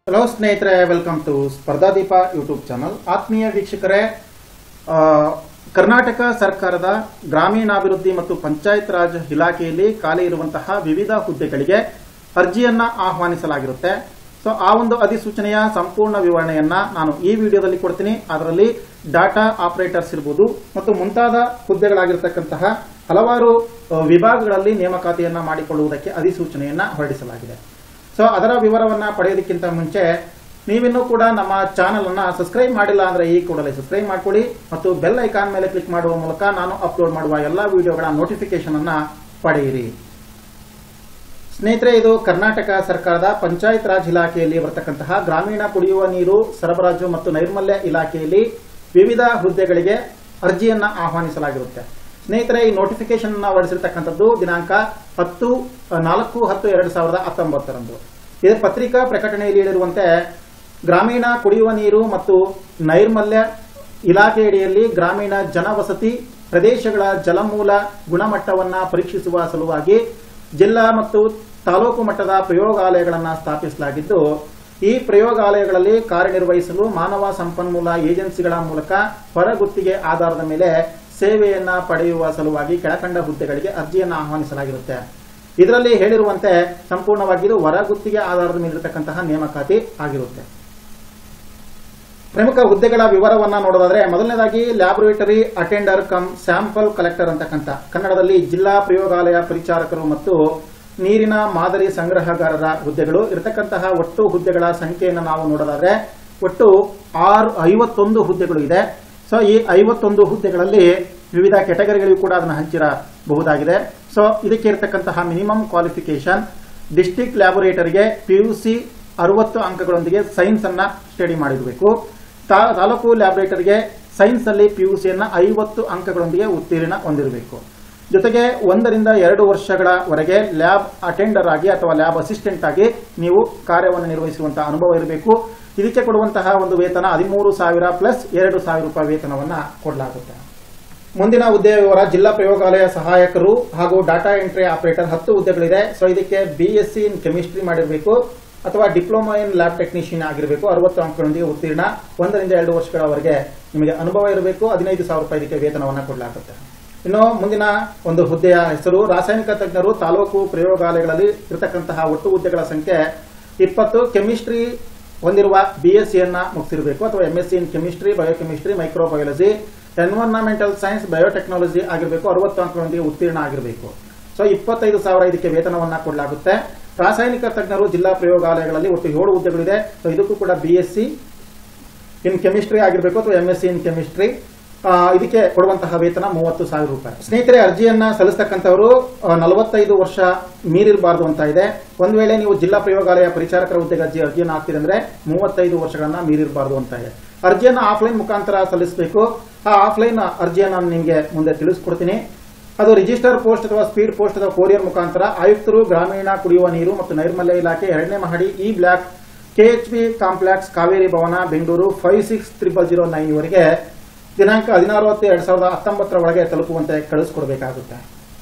hello ಸ್ನೇಹಿತರೆ welcome to Spardhadeepa YouTube channel ಆತ್ಮೀಯ ವೀಕ್ಷಕರೇ ಆ, ಕರ್ನಾಟಕ ಸರ್ಕಾರದ ಗ್ರಾಮೀಣಾಭಿವೃದ್ಧಿ ಮತ್ತು ಪಂಚಾಯತ್ ರಾಜ್ ಇಲಾಖೆಯಲ್ಲಿ ಖಾಲಿ ಇರುವಂತಹ ವಿವಿಧ ಹುದ್ದೆಗಳಿಗೆ ಅರ್ಜಿಯನ್ನ ಆಹ್ವಾನಿಸಲಾಗಿರುತ್ತೆ ಸೊ ಆ ಒಂದು ಅಧಿಸೂಚನೆಯ ಸಂಪೂರ್ಣ ವಿವರಣೆಯನ್ನ ನಾನು ಈ ವಿಡಿಯೋದಲ್ಲಿ ಕೊಡ್ತೀನಿ ಅದರಲ್ಲಿ ಡಾಟಾ ಆಪರೇಟರ್ಸ್ ಇರ್ಬೋದು ಮತ್ತು ಮುಂತಾದ ಹುದ್ದೆಗಳಾಗಿರ್ತಕ್ಕಂತಹ ಹಲವಾರು ಆ, ವಿಭಾಗಗಳಲ್ಲಿ ನೇಮಕಾತಿಯನ್ನ ಮಾಡಿಕೊಳ್ಳುವುದಕ್ಕೆ ಅಧಿಸೂಚನೆಯನ್ನ ಹೊರಡಿಸಲಾಗಿದೆ ಸೊ ಅದರ ವಿವರವನ್ನ ಪಡೆಯೋದಕ್ಕಿಂತ ಮುಂಚೆ ನೀವಿನ್ನೂ ಕೂಡ ನಮ್ಮ ಚಾನಲ್ ಅನ್ನ ಸಬ್ಸ್ಕ್ರೈಬ್ ಮಾಡಿಲ್ಲ ಅಂದ್ರೆ ಈ ಕೂಡಲೇ ಸಬ್ಸ್ಕ್ರೈಬ್ ಮಾಡ್ಕೊಳ್ಳಿ ಮತ್ತು ಬೆಲ್ ಐಕಾನ್ ಮೇಲೆ ಕ್ಲಿಕ್ ಮಾಡುವ ಮೂಲಕ ನಾನು ಅಪ್ಲೋಡ್ ಮಾಡುವ ಎಲ್ಲಾ ವಿಡಿಯೋಗಳ ನೋಟಿಫಿಕೇಶನ್ ಅನ್ನ ಪಡೆಯಿರಿ ಸ್ನೇಹಿತರೆ ಇದು ಕರ್ನಾಟಕ ಸರ್ಕಾರದ ಪಂಚಾಯತ್ ರಾಜ್ ಇಲಾಖೆಯಲ್ಲಿ ಬರತಕ್ಕಂತಹ ಗ್ರಾಮೀಣ ಕುಡಿಯುವ ನೀರು ಸರಬರಾಜು ಮತ್ತು ನೈರ್ಮಲ್ಯ ಇಲಾಖೆಯಲ್ಲಿ ವಿವಿಧ ಹುದ್ದೆಗಳಿಗೆ ಅರ್ಜಿಯನ್ನ ಆಹ್ವಾನಿಸಲಾಗಿರುತ್ತೆ ಸ್ನೇಹಿತರೆ ಈ ನೋಟಿಫಿಕೇಶನ್ ಅನ್ನ ಹೊರಡಿಸಿರ್ತಕ್ಕಂಥದ್ದು ದಿನಾಂಕ ಹತ್ತು ನಾಲ್ಕು ಹತ್ತು ಎರಡು ಸಾವಿರದ ಹತ್ತೊಂಬತ್ತರಂದು ಇದು ಪತ್ರಿಕಾ ಪ್ರಕಟಣೆಯಲ್ಲಿ ಹೇಳಿರುವಂತೆ ಗ್ರಾಮೀಣ ಕುಡಿಯುವ ನೀರು ಮತ್ತು ನೈರ್ಮಲ್ಯ ಇಲಾಖೆಯಡಿಯಲ್ಲಿ ಗ್ರಾಮೀಣ ಜನವಸತಿ ಪ್ರದೇಶಗಳ ಜಲಮೂಲ ಗುಣಮಟ್ಟವನ್ನ ಪರೀಕ್ಷಿಸುವ ಸಲುವಾಗಿ ಜಿಲ್ಲಾ ಮತ್ತು ತಾಲೂಕು ಮಟ್ಟದ ಪ್ರಯೋಗಾಲಯಗಳನ್ನು ಸ್ಥಾಪಿಸಲಾಗಿದ್ದು ಈ ಪ್ರಯೋಗಾಲಯಗಳಲ್ಲಿ ಕಾರ್ಯನಿರ್ವಹಿಸಲು ಮಾನವ ಸಂಪನ್ಮೂಲ ಏಜೆನ್ಸಿಗಳ ಮೂಲಕ ಹೊರಗುತ್ತಿಗೆ ಆಧಾರದ ಮೇಲೆ ಸೇವೆಯನ್ನ ಪಡೆಯುವ ಸಲುವಾಗಿ ಕೆಳಕಂಡ ಹುದ್ದೆಗಳಿಗೆ ಅರ್ಜಿಯನ್ನು ಆಹ್ವಾನಿಸಲಾಗಿರುತ್ತೆ ಇದರಲ್ಲಿ ಹೇಳಿರುವಂತೆ ಸಂಪೂರ್ಣವಾಗಿ ಇದು ಹೊರಗುತ್ತಿಗೆ ಆಧಾರದ ಮೇಲಿರತಕ್ಕಂತಹ ನೇಮಕಾತಿ ಆಗಿರುತ್ತೆ ಪ್ರಮುಖ ಹುದ್ದೆಗಳ ವಿವರವನ್ನ ನೋಡೋದಾದ್ರೆ ಮೊದಲನೇದಾಗಿ laboratory attendant cum sample collector ಅಂತಕ್ಕಂಥ ಕನ್ನಡದಲ್ಲಿ ಜಿಲ್ಲಾ ಪ್ರಯೋಗಾಲಯ ಪರಿಚಾರಕರು ಮತ್ತು ನೀರಿನ ಮಾದರಿ ಸಂಗ್ರಹಗಾರರ ಹುದ್ದೆಗಳು ಇರತಕ್ಕಂತಹ ಒಟ್ಟು ಹುದ್ದೆಗಳ ಸಂಖ್ಯೆಯನ್ನು ನಾವು ನೋಡೋದಾದ್ರೆ ಒಟ್ಟು ಆರು ಐವತ್ತೊಂದು ಹುದ್ದೆಗಳು ಇದೆ ಸೊ ಈ ಐವತ್ತೊಂದು ಹುದ್ದೆಗಳಲ್ಲಿ ವಿವಿಧ ಕೆಟಗರಿಗಳಿಗೂ ಕೂಡ ಅದನ್ನು ಹಂಚಿರಬಹುದಾಗಿದೆ ಸೊ ಇದಕ್ಕೆ ಇರತಕ್ಕಂತಹ ಮಿನಿಮಮ್ ಕ್ವಾಲಿಫಿಕೇಶನ್ ಡಿಸ್ಟಿಕ್ ಲ್ಯಾಬೊರೇಟರಿಗೆ ಪಿಯುಸಿ ಅರವತ್ತು ಅಂಕಗಳೊಂದಿಗೆ ಸೈನ್ಸ್ ಅನ್ನ ಸ್ಟಡಿ ಮಾಡಿರಬೇಕು ತಾ- ತಾಲೂಕು ಲ್ಯಾಬೊರೇಟರಿಗೆ ಸೈನ್ಸ್ ಅಲ್ಲಿ ಪಿಯುಸಿಯನ್ನ ಐವತ್ತು ಅಂಕಗಳೊಂದಿಗೆ ಉತ್ತೀರ್ಣ ಹೊಂದಿರಬೇಕು ಜೊತೆಗೆ ಒಂದರಿಂದ ಎರಡು ವರ್ಷಗಳವರೆಗೆ ಲ್ಯಾಬ್ ಅಟೆಂಡರ್ ಆಗಿ ಅಥವಾ ಲ್ಯಾಬ್ ಅಸಿಸ್ಟೆಂಟ್ ಆಗಿ ನೀವು ಕಾರ್ಯವನ್ನು ನಿರ್ವಹಿಸುವಂತಹ ಅನುಭವ ಇರಬೇಕು ಇದಕ್ಕೆ ಕೊಡುವಂತಹ ಒಂದು ವೇತನ ಹದಿಮೂರು ಸಾವಿರ ಪ್ಲಸ್ ಎರಡು ಸಾವಿರ ರೂಪಾಯಿ ವೇತನವನ್ನ ಕೊಡಲಾಗುತ್ತೆ ಮುಂದಿನ ಹುದ್ದೆ ವಿವರ ಜಿಲ್ಲಾ ಪ್ರಯೋಗಾಲಯ ಸಹಾಯಕರು ಹಾಗೂ ಡಾಟಾ ಎಂಟ್ರಿ ಆಪರೇಟರ್ ಹತ್ತು ಹುದ್ದೆಗಳಿದೆ ಸೊ ಇದಕ್ಕೆ ಬಿಎಸ್ಸಿ ಇನ್ ಕೆಮಿಸ್ಟ್ರಿ ಮಾಡಿರಬೇಕು ಅಥವಾ ಡಿಪ್ಲೊಮಾ ಇನ್ ಲ್ಯಾಬ್ ಟೆಕ್ನಿಷಿಯನ್ ಆಗಿರಬೇಕು ಅರವತ್ತು ಅಂಕಗಳೊಂದಿಗೆ ಉತ್ತೀರ್ಣ ಒಂದರಿಂದ ಎರಡು ವರ್ಷಗಳವರೆಗೆ ನಿಮಗೆ ಅನುಭವ ಇರಬೇಕು ಹದಿನೈದು ಸಾವಿರ ರೂಪಾಯಿ ಇದಕ್ಕೆ ವೇತನವನ್ನು ಕೊಡಲಾಗುತ್ತೆ ಇನ್ನು ಮುಂದಿನ ಒಂದು ಹುದ್ದೆಯ ಹೆಸರು ರಾಸಾಯನಿಕ ತಜ್ಞರು ತಾಲೂಕು ಪ್ರಯೋಗಾಲಯಗಳಲ್ಲಿ ಇರತಕ್ಕಂತಹ ಒಟ್ಟು ಹುದ್ದೆಗಳ ಸಂಖ್ಯೆ ಇಪ್ಪತ್ತು ಕೆಮಿಸ್ಟ್ರಿ ಹೊಂದಿರುವ ಬಿಎಸ್ಸಿಯನ್ನ ಮುಗಿಸಿರಬೇಕು ಅಥವಾ MSc in chemistry biochemistry microbiology environmental science biotechnology ಆಗಿರಬೇಕು ಅರವತ್ತು ಅಂಕಗಳೊಂದಿಗೆ ಉತ್ತೀರ್ಣ ಆಗಿರಬೇಕು ಸೊ ಇಪ್ಪತ್ತೈದು ಸಾವಿರ ಇದಕ್ಕೆ ವೇತನವನ್ನ ಕೊಡಲಾಗುತ್ತೆ ರಾಸಾಯನಿಕ ತಜ್ಞರು ಜಿಲ್ಲಾ ಪ್ರಯೋಗಾಲಯಗಳಲ್ಲಿ ಒಟ್ಟು ಏಳು ಹುದ್ದೆಗಳಿದೆ ಸೊ ಇದಕ್ಕೂ ಕೂಡ ಬಿಎಸ್ಸಿ ಇನ್ ಕೆಮಿಸ್ಟ್ರಿ ಆಗಿರಬೇಕು ಅಥವಾ ಎಂಎಸ್ಸಿ ಇನ್ ಕೆಮಿಸ್ಟ್ರಿ ಇದಕ್ಕೆ ಕೊಡುವಂತಹ ವೇತನ ಮೂವತ್ತು ಸಾವಿರ ರೂಪಾಯಿ ಸ್ನೇಹಿತರೆ ಅರ್ಜಿಯನ್ನ ಸಲ್ಲಿಸ್ತಕ್ಕಂಥವರು ನಲವತ್ತೈದು ವರ್ಷ ಮೀರಿರಬಾರ್ದು ಅಂತ ಇದೆ ಒಂದ್ ವೇಳೆ ನೀವು ಜಿಲ್ಲಾ ಪ್ರಯೋಗಾಲಯ ಪರಿಚಾರಕರ ಹುದ್ದೆಗೆ ಅರ್ಜಿ ಅರ್ಜಿಯನ್ನು ಹಾಕ್ತಿರಂದ್ರೆ ಮೂವತ್ತೈದು ವರ್ಷಗಳನ್ನ ಮೀರಿರಬಾರ್ದು ಅಂತ ಇದೆ ಅರ್ಜಿಯನ್ನ ಆಫ್ಲೈನ್ ಮುಖಾಂತರ ಸಲ್ಲಿಸಬೇಕು ಆ ಆಫ್ಲೈನ್ ಅರ್ಜಿಯನ್ನು ನಾನು ನಿಮಗೆ ಮುಂದೆ ತಿಳಿಸ್ಕೊಡ್ತೀನಿ ಅದು ರಿಜಿಸ್ಟರ್ ಪೋಸ್ಟ್ ಅಥವಾ ಸ್ಪೀಡ್ ಪೋಸ್ಟ್ ಅಥವಾ ಕೊರಿಯರ್ ಮುಖಾಂತರ ಆಯುಕ್ತರು ಗ್ರಾಮೀಣ ಕುಡಿಯುವ ನೀರು ಮತ್ತು ನೈರ್ಮಲ್ಯ ಇಲಾಖೆ ಎರಡನೇ ಮಹಡಿ E block KHB complex Kaveri Bhavana Bengaluru five six triple zero nine ಇವರೆಗೆ ದಿನಾಂಕ ಹದಿನಾರು ಹತ್ತು ಎರಡ್ ಸಾವಿರದ ಹತ್ತೊಂಬತ್ತರ ಒಳಗೆ ತಲುಪುವಂತೆ ಕಳಿಸ್ಕೊಡ್ಬೇಕಾಗುತ್ತೆ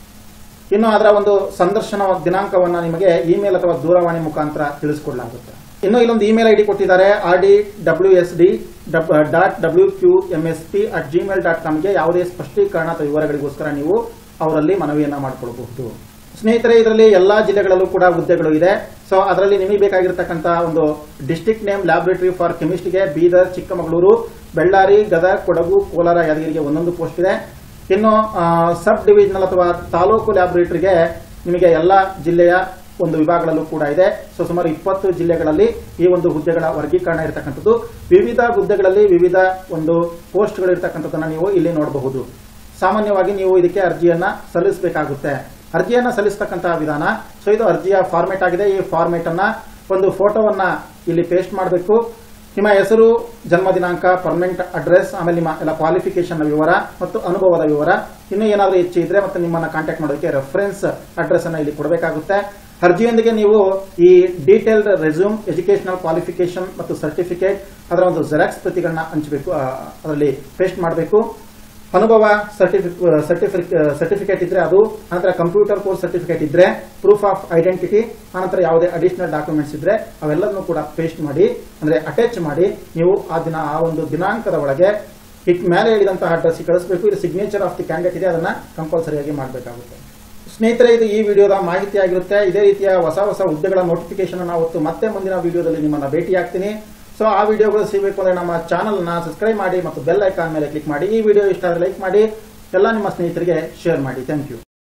ಇನ್ನು ಅದರ ಒಂದು ಸಂದರ್ಶನ ದಿನಾಂಕವನ್ನ ನಿಮಗೆ ಇಮೇಲ್ ಅಥವಾ ದೂರವಾಣಿ ಮುಖಾಂತರ ತಿಳಿಸ್ಕೊಡ್ಲಾಗುತ್ತೆ ಇನ್ನು ಇಲ್ಲೊಂದು ಇಮೇಲ್ ಐಡಿ ಕೊಟ್ಟಿದ್ದಾರೆ R D W S D dot W Q M S P at Gmail dot ಕಾಮ್ಗೆ ಯಾವುದೇ ಸ್ಪಷ್ಟೀಕರಣ ಅಥವಾ ವಿವರಗಳಿಗೋಸ್ಕರ ನೀವು ಅವರಲ್ಲಿ ಮನವಿಯನ್ನ ಮಾಡಿಕೊಳ್ಳಬಹುದು ಸ್ನೇಹಿತರೆ ಇದರಲ್ಲಿ ಎಲ್ಲಾ ಜಿಲ್ಲೆಗಳಲ್ಲೂ ಕೂಡ ಹುದ್ದೆಗಳು ಇದೆ ಸೊ ಅದರಲ್ಲಿ ನಿಮಗೆ ಬೇಕಾಗಿರ್ತಕ್ಕಂಥ ಒಂದು ಡಿಸ್ಟಿಕ್ ನೇಮ್ ಲ್ಯಾಬೊರೇಟರಿ ಫಾರ್ ಕೆಮಿಸ್ಟ್ರಿಗೆ ಬೀದರ್ ಚಿಕ್ಕಮಗಳೂರು ಬೆಳ್ಳಾರಿ ಗದಗ ಕೊಡಗು ಕೋಲಾರ ಯಾದಗಿರಿಗೆ ಒಂದೊಂದು ಪೋಸ್ಟ್ ಇದೆ ಇನ್ನು ಸಬ್ ಡಿವಿಷನಲ್ ಅಥವಾ ತಾಲೂಕು ಲ್ಯಾಬೊರೇಟರಿಗೆ ನಿಮಗೆ ಎಲ್ಲ ಜಿಲ್ಲೆಯ ಒಂದು ವಿಭಾಗಗಳಲ್ಲೂ ಕೂಡ ಇದೆ ಸೊ ಸುಮಾರು ಇಪ್ಪತ್ತು ಜಿಲ್ಲೆಗಳಲ್ಲಿ ಈ ಒಂದು ಹುದ್ದೆಗಳ ವರ್ಗೀಕರಣ ಇರತಕ್ಕಂಥದ್ದು ವಿವಿಧ ಹುದ್ದೆಗಳಲ್ಲಿ ವಿವಿಧ ಒಂದು ಪೋಸ್ಟ್ಗಳು ಇರತಕ್ಕಂಥದ್ದನ್ನ ನೀವು ಇಲ್ಲಿ ನೋಡಬಹುದು ಸಾಮಾನ್ಯವಾಗಿ ನೀವು ಇದಕ್ಕೆ ಅರ್ಜಿಯನ್ನ ಸಲ್ಲಿಸಬೇಕಾಗುತ್ತೆ ಅರ್ಜಿಯನ್ನ ಸಲ್ಲಿಸತಕ್ಕಂತಹ ವಿಧಾನ ಸೊ ಇದು ಅರ್ಜಿಯ ಫಾರ್ಮೆಟ್ ಆಗಿದೆ ಈ ಫಾರ್ಮೆಟ್ ಅನ್ನ ಒಂದು ಫೋಟೋವನ್ನ ಇಲ್ಲಿ ಪೇಸ್ಟ್ ಮಾಡಬೇಕು ನಿಮ್ಮ ಹೆಸರು ಜನ್ಮ ದಿನಾಂಕ ಪರ್ಮನೆಂಟ್ ಅಡ್ರೆಸ್ ಆಮೇಲೆ ನಿಮ್ಮ ಎಲ್ಲ ಕ್ವಾಲಿಫಿಕೇಶನ್ ವಿವರ ಮತ್ತು ಅನುಭವದ ವಿವರ ಇನ್ನು ಏನಾದರೂ ಹೆಚ್ಚು ಇದ್ರೆ ಮತ್ತೆ ನಿಮ್ಮನ್ನ ಕಾಂಟ್ಯಾಕ್ಟ್ ಮಾಡೋದಕ್ಕೆ ರೆಫರೆನ್ಸ್ ಅಡ್ರೆಸ್ ಅನ್ನ ಇಲ್ಲಿ ಕೊಡಬೇಕಾಗುತ್ತೆ ಅರ್ಜಿಯೊಂದಿಗೆ ನೀವು ಈ ಡೀಟೇಲ್ಡ್ ರೆಸ್ಯೂಮ್ ಎಜುಕೇಶನಲ್ ಕ್ವಾಲಿಫಿಕೇಶನ್ ಮತ್ತು ಸರ್ಟಿಫಿಕೇಟ್ ಅದರ ಒಂದು ಜೆರಾಕ್ಸ್ ಪ್ರತಿಗಳನ್ನ ಹಂಚಬೇಕು ಅದರಲ್ಲಿ ಪೇಸ್ಟ್ ಮಾಡಬೇಕು ಅನುಭವ ಸರ್ಟಿಫಿಕ್ ಸರ್ಟಿಫಿಕೇಟ್ ಇದ್ರೆ ಅದು ನಂತರ ಕಂಪ್ಯೂಟರ್ ಕೋರ್ಸ್ ಸರ್ಟಿಫಿಕೇಟ್ ಇದ್ರೆ ಪ್ರೂಫ್ ಆಫ್ ಐಡೆಂಟಿಟಿ ಆನಂತರ ಯಾವುದೇ ಅಡಿಷನಲ್ ಡಾಕ್ಯುಮೆಂಟ್ಸ್ ಇದ್ರೆ ಅವೆಲ್ಲದನ್ನು ಕೂಡ ಪೇಸ್ಟ್ ಮಾಡಿ ಅಂದ್ರೆ ಅಟ್ಯಾಚ್ ಮಾಡಿ ನೀವು ಆ ದಿನ ಆ ಒಂದು ದಿನಾಂಕದ ಒಳಗೆ ಹಿಟ್ ಮೇಲೆ ಹೇಳಿದಂತಹ ಅಡ್ರೆಸ್ ಕಳಿಸಬೇಕು ಇದು ಸಿಗ್ನೇಚರ್ ಆಫ್ ದಿ ಕ್ಯಾಂಡಿಡೇಟ್ ಇದೆ ಅದನ್ನ ಕಂಪಲ್ಸರಿಯಾಗಿ ಮಾಡಬೇಕಾಗುತ್ತೆ ಸ್ನೇಹಿತರೆ ಇದು ಈ ವಿಡಿಯೋದ ಮಾಹಿತಿ ಆಗಿರುತ್ತೆ ಇದೇ ರೀತಿಯ ಹೊಸ ಹೊಸ ಹುದ್ದೆಗಳ ನೋಟಿಫಿಕೇಶನ್ ನಾವು ಹೊತ್ತು ಮತ್ತೆ ಮುಂದಿನ ವಿಡಿಯೋದಲ್ಲಿ ನಿಮ್ಮನ್ನ ಭೇಟಿ ಆಗ್ತೀನಿ ಸೊ ಆ ವಿಡಿಯೋಗಳು ಸಿಗಬೇಕು ಅಂದ್ರೆ ನಮ್ಮ ಚಾನಲ್ ನ ಸಬ್ಸ್ಕ್ರೈಬ್ ಮಾಡಿ ಮತ್ತು ಬೆಲ್ ಐಕಾನ್ ಮೇಲೆ ಕ್ಲಿಕ್ ಮಾಡಿ ಈ ವಿಡಿಯೋ ಇಷ್ಟ ಆದರೆ ಲೈಕ್ ಮಾಡಿ ಎಲ್ಲ ನಿಮ್ಮ ಸ್ನೇಹಿತರಿಗೆ ಶೇರ್ ಮಾಡಿ ಥ್ಯಾಂಕ್ ಯು